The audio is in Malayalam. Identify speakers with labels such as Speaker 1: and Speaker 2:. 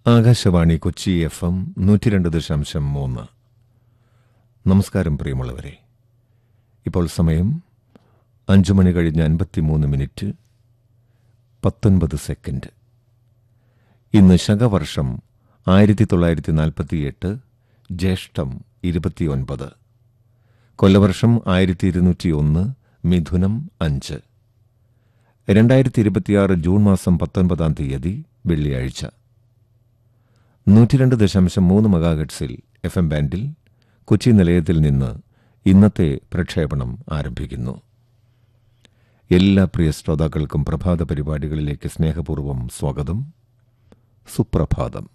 Speaker 1: ആകാശവാണി കൊച്ചി എഫ് എം നൂറ്റി രണ്ട് ദശാംശം മൂന്ന് നമസ്കാരം പ്രിയമുള്ളവരെ ഇപ്പോൾ സമയം അഞ്ചു മണി കഴിഞ്ഞ് അൻപത്തിമൂന്ന് മിനിറ്റ് പത്തൊൻപത് സെക്കൻഡ് ഇന്ന് ശകവർഷം ആയിരത്തി തൊള്ളായിരത്തി നാൽപ്പത്തിയെട്ട് ജ്യേഷ്ഠം ഇരുപത്തിയൊൻപത് കൊല്ലവർഷം ആയിരത്തി ഇരുന്നൂറ്റി ഒന്ന് മിഥുനം അഞ്ച് രണ്ടായിരത്തി ഇരുപത്തിയാറ് ജൂൺ മാസം പത്തൊൻപതാം തീയതി വെള്ളിയാഴ്ച നൂറ്റിരണ്ട് ദശാംശം മൂന്ന് മെഗാഹെഡ്സിൽ എഫ് എം ബാൻഡിൽ കൊച്ചി നിലയത്തിൽ നിന്ന് ഇന്നത്തെ പ്രക്ഷേപണം ആരംഭിക്കുന്നു എല്ലാ പ്രിയ ശ്രോതാക്കൾക്കും പ്രഭാത പരിപാടികളിലേക്ക് സ്നേഹപൂർവ്വം സ്വാഗതം സുപ്രഭാതം